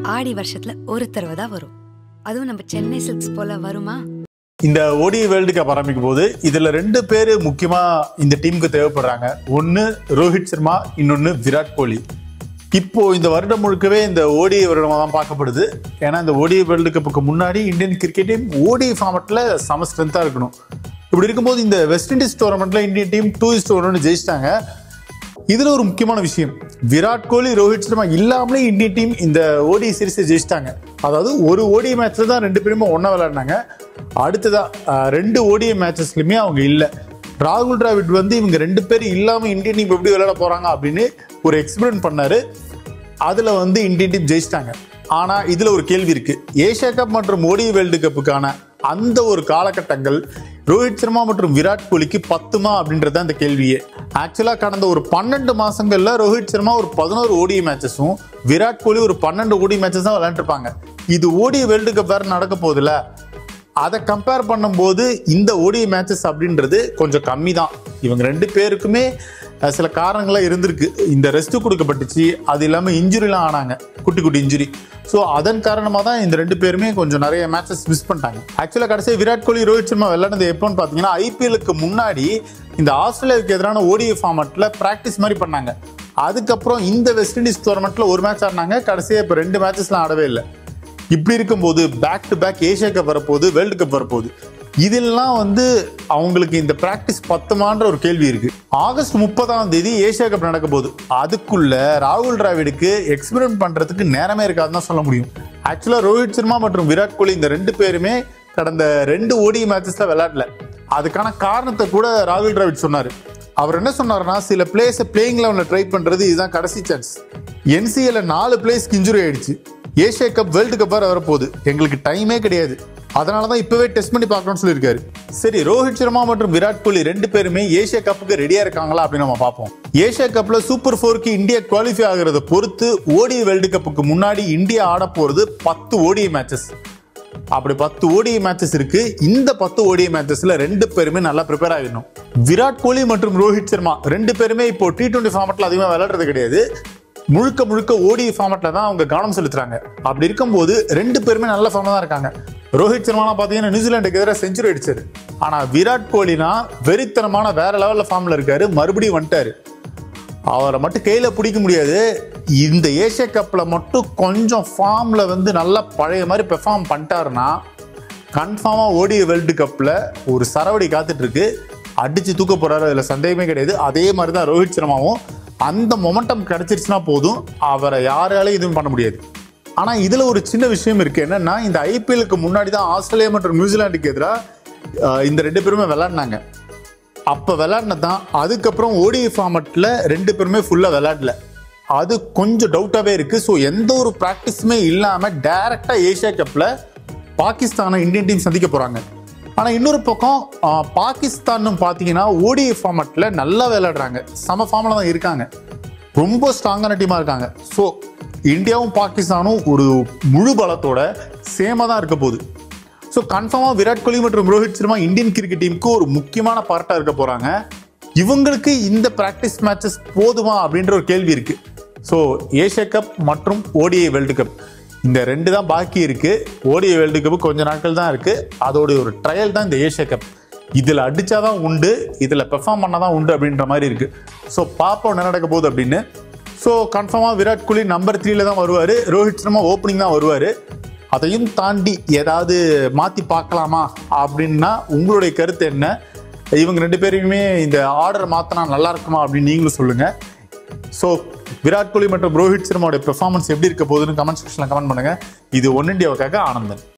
ஆடி வருஷத்துல ஒரு தடவை தான் வரும் அதுவும் நம்ம சென்னை சில்க்ஸ் போல வருமா இந்த ஓடி வேர்ல்டு கப் ஆரம்பிக்கும் போது இதுல ரெண்டு பேர் முக்கியமா இந்த டீமுக்கு தேவைப்படுறாங்க ஒன்னு ரோஹித் சர்மா இன்னொன்னு விராட் கோலி இப்போ இந்த வருடம் முழுக்கவே இந்த ஓடி வருடமாக தான் பார்க்கப்படுது ஏன்னா இந்த ஓடி வேர்ல்டு கப்புக்கு முன்னாடி இந்தியன் கிரிக்கெட் டீம் ஓடி ஃபார்மெட்ல சம ஸ்ட்ரென்த்தா இருக்கணும் இப்படி இருக்கும்போது இந்த வெஸ்ட் இண்டீஸ் டோர்னமெண்ட்ல இந்தியன் டீம் டூ இஸ்ட் ஒன்று ஜெயிச்சிட்டாங்க இதுல ஒரு முக்கியமான விஷயம் விராட் கோலி ரோஹித் சர்மா இல்லாமலே இந்தியன் டீம் இந்த ஓடி சீரிஸை ஜெயிச்சிட்டாங்க அதாவது ஒரு ஓடி மேட்ச்ல தான் ரெண்டு பேருமே ஒண்ணா விளையாடினாங்க அடுத்ததா அஹ், ரெண்டு ஓடிய மேட்சஸ்லயுமே அவங்க இல்லை ராகுல் டிராவிட் வந்து இவங்க ரெண்டு பேரும் இல்லாம இந்தியன் டீம் எப்படி விளையாட போறாங்க அப்படின்னு ஒரு எக்ஸ்பெரிமெண்ட் பண்ணாரு அதுல வந்து இந்தியன் டீம் ஜெயிச்சிட்டாங்க ஆனா இதுல ஒரு கேள்வி இருக்கு ஏஷியா கப் மற்றும் ஓடி வேர்ல்டு கப்புக்கான அந்த ஒரு காலகட்டங்கள் ரோஹித் சர்மா மற்றும் விராட் கோலிக்கு பத்துமா அப்படின்றது தான் இந்த கேள்வியே ஆக்சுவலா கடந்த ஒரு பன்னெண்டு மாசங்கள்ல ரோஹித் சர்மா ஒரு பதினோரு ஓடி மேட்சஸும் விராட் கோலி ஒரு பன்னெண்டு ஓடி மேட்சஸ் தான் விளையாண்டுருப்பாங்க இது ஓடி வேர்ல்டு கப் வேற நடக்க போகுதுல அதை கம்பேர் பண்ணும்போது இந்த ஓடி மேட்சஸ் அப்படின்றது கொஞ்சம் கம்மி தான் இவங்க ரெண்டு பேருக்குமே அஹ், சில காரணங்களாக இருந்திருக்கு இந்த ரெஸ்ட் கொடுக்கப்பட்டுச்சு அது இல்லாமல் இன்ஜுரிலாம் ஆனாங்க குட்டி குட்டி இன்ஜுரி ஸோ அதன் காரணமாக தான் இந்த ரெண்டு பேருமே கொஞ்சம் நிறைய மேட்சஸ் மிஸ் பண்ணிட்டாங்க ஆக்சுவலாக கடைசியாக விராட் கோலி ரோஹித் சர்மா விளையாடுறது எப்போன்னு பார்த்தீங்கன்னா ஐபிஎலுக்கு முன்னாடி இந்த ஆஸ்திரேலியாவுக்கு எதிரான ஓடி ஃபார்மட்டில் ப்ராக்டிஸ் மாதிரி பண்ணாங்க அதுக்கப்புறம் இந்த வெஸ்ட் இண்டீஸ் டோர்னமெண்ட்டில் ஒரு மேட்ச் ஆடினாங்க கடைசியாக இப்போ ரெண்டு மேட்சஸ்லாம் ஆடவே இல்லை இப்படி இருக்கும்போது back to back Asia cup வரப்போகுது வேர்ல்டு கப் வரப்போகுது இதெல்லாம் வந்து அவங்களுக்கு இந்த பிராக்டிஸ் பத்துமான்ற ஒரு கேள்வி இருக்கு ஆகஸ்ட் முப்பதாம் தேதி ஏஷியா கப் நடக்க போகுது அதுக்குள்ள ராகுல் டிராவிடுக்கு எக்ஸ்பெரிமெண்ட் பண்றதுக்கு நேரமே இருக்காதுன்னு தான் சொல்ல முடியும் ஆக்சுவலா ரோஹித் சர்மா மற்றும் விராட் கோலி இந்த ரெண்டு பேருமே கடந்த ரெண்டு ஓடி மேட்சஸ்ல விளையாடல அதுக்கான காரணத்தை கூட ராகுல் டிராவிட் சொன்னாரு அவர் என்ன சொன்னாருன்னா சில பிளேஸை பிளேயிங் லெவலில் ட்ரை பண்றது இதுதான் கடைசி சான்ஸ் என்சிஎல்ல நாலு பிளேஸ்க்கு இன்ஜுரி ஆயிடுச்சு ஏஷியா கப் வேர்ல்டு கப் வேற வரப்போகுது எங்களுக்கு டைமே கிடையாது அதனால தான் இப்பவே டெஸ்ட் பண்ணி பார்க்கணும்னு சொல்லியிருக்காரு சரி ரோஹித் சர்மா மற்றும் விராட் கோலி ரெண்டு பேருமே ஏஷியா கப்புக்கு ரெடியா இருக்காங்களா அப்படின்னு நம்ம பார்ப்போம் ஏஷியா கப்ல சூப்பர் ஃபோருக்கு இந்தியா குவாலிஃபை ஆகிறத பொறுத்து ஓடி வேர்ல்டு கப்புக்கு முன்னாடி இந்தியா ஆட போறது பத்து ஓடி மேட்சஸ் அப்படி பத்து ஓடிஐ மேட்சஸ் இருக்கு இந்த பத்து ஓடிஐ மேட்சஸ்ல ரெண்டு பேருமே நல்லா ப்ரிப்பேர் ஆகிடணும் விராட் கோலி மற்றும் ரோஹித் சர்மா ரெண்டு பேருமே இப்போ டி டுவெண்ட்டி ஃபார்மெட்ல அதிகமாக விளையாடுறது கிடையாது முழுக்க முழுக்க ஓடி ஃபார்மெட்ல தான் அவங்க கவனம் செலுத்துறாங்க அப்படி இருக்கும்போது ரெண்டு பேருமே நல்ல ஃபார்ம்ல தான் இருக்காங்க ரோஹித் சர்மாலாம் பார்த்தீங்கன்னா நியூசிலாண்டுக்கு எதிராக செஞ்சுரி அடிச்சாரு ஆனா விராட் கோலினா வெறித்தனமான வேற லெவல்ல ஃபார்ம்ல இருக்காரு மறுபடியும் வந்துட்டாரு அவரை மட்டும் கையில பிடிக்க முடியாது இந்த ஏஷியா கப்ல மட்டும் கொஞ்சம் ஃபார்ம்ல வந்து நல்லா பழைய மாதிரி பெர்ஃபார்ம் பண்ணிட்டாருன்னா கன்ஃபார்மா ஓடிய வேர்ல்டு கப்ல ஒரு சரவடி காத்துட்டு இருக்கு அடிச்சு தூக்க போறாரு அதுல சந்தேகமே கிடையாது அதே மாதிரி தான் ரோஹித் சர்மாவும் அந்த மொமெண்டம் கிடைச்சிருச்சுன்னா போதும் அவரை யாராலையும் எதுவும் பண்ண முடியாது ஆனா இதுல ஒரு சின்ன விஷயம் இருக்கு என்னன்னா இந்த ஐபிஎலுக்கு முன்னாடி தான் ஆஸ்திரேலியா மற்றும் நியூசிலாந்துக்கு எதிராக இந்த ரெண்டு பேருமே விளையாடினாங்க அப்போ விளையாடினது தான் அதுக்கப்புறம் ஓடிஐ ஃபார்மட்டில் ரெண்டு பேருமே ஃபுல்லாக விளையாடல அது கொஞ்சம் டவுட்டாகவே இருக்குது ஸோ எந்த ஒரு ப்ராக்டிஸுமே இல்லாமல் டைரெக்டாக ஏஷியா கப்பில் பாகிஸ்தானை இந்தியன் டீம் சந்திக்க போகிறாங்க ஆனால் இன்னொரு பக்கம் ஆ, பாகிஸ்தானும் பார்த்தீங்கன்னா ஓடிஐ ஃபார்மட்டில் நல்லா விளையாடுறாங்க சம ஃபார்மில் தான் இருக்காங்க ரொம்ப ஸ்ட்ராங்கான டீமாக இருக்காங்க ஸோ இந்தியாவும் பாகிஸ்தானும் ஒரு முழு பலத்தோட சேமாக தான் இருக்க போகுது ஸோ கன்ஃபார்மாக விராட் கோலி மற்றும் ரோஹித் சர்மா இந்தியன் கிரிக்கெட் டீமுக்கு ஒரு முக்கியமான பார்ட்டாக இருக்க போகிறாங்க இவங்களுக்கு இந்த பிராக்டிஸ் மேட்சஸ் போதுமா அப்படின்ற ஒரு கேள்வி இருக்கு ஸோ ஏஷியா கப் மற்றும் ஓடிஐ வேர்ல்டு கப் இந்த ரெண்டு தான் பாக்கி இருக்கு ஓடிஐ வேர்ல்டு கப் கொஞ்ச நாட்கள் தான் இருக்கு அதோடைய ஒரு ட்ரையல் தான் இந்த ஏஷியா கப் இதில் அடிச்சாதான் உண்டு இதில் பெர்ஃபார்ம் பண்ணாதான் உண்டு அப்படின்ற மாதிரி இருக்கு ஸோ பார்ப்போம் என்ன நடக்க போகுது அப்படின்னு ஸோ கன்ஃபார்மாக விராட் கோலி நம்பர் த்ரீல தான் வருவார் ரோஹித் சர்மா ஓப்பனிங் தான் வருவார் அதையும் தாண்டி ஏதாவது மாற்றி பார்க்கலாமா அப்படின்னா உங்களுடைய கருத்து என்ன இவங்க ரெண்டு பேரையுமே இந்த ஆர்டர் மாற்றினா நல்லா இருக்குமா அப்படின்னு நீங்களும் சொல்லுங்க ஸோ விராட் கோலி மற்றும் ரோஹித் சர்மாவுடைய பெர்ஃபார்மன்ஸ் எப்படி இருக்க போகுதுன்னு கமெண்ட் செக்ஷனில் கமெண்ட் பண்ணுங்க இது ஒன் இண்டியாவுக்காக ஆனந்தன்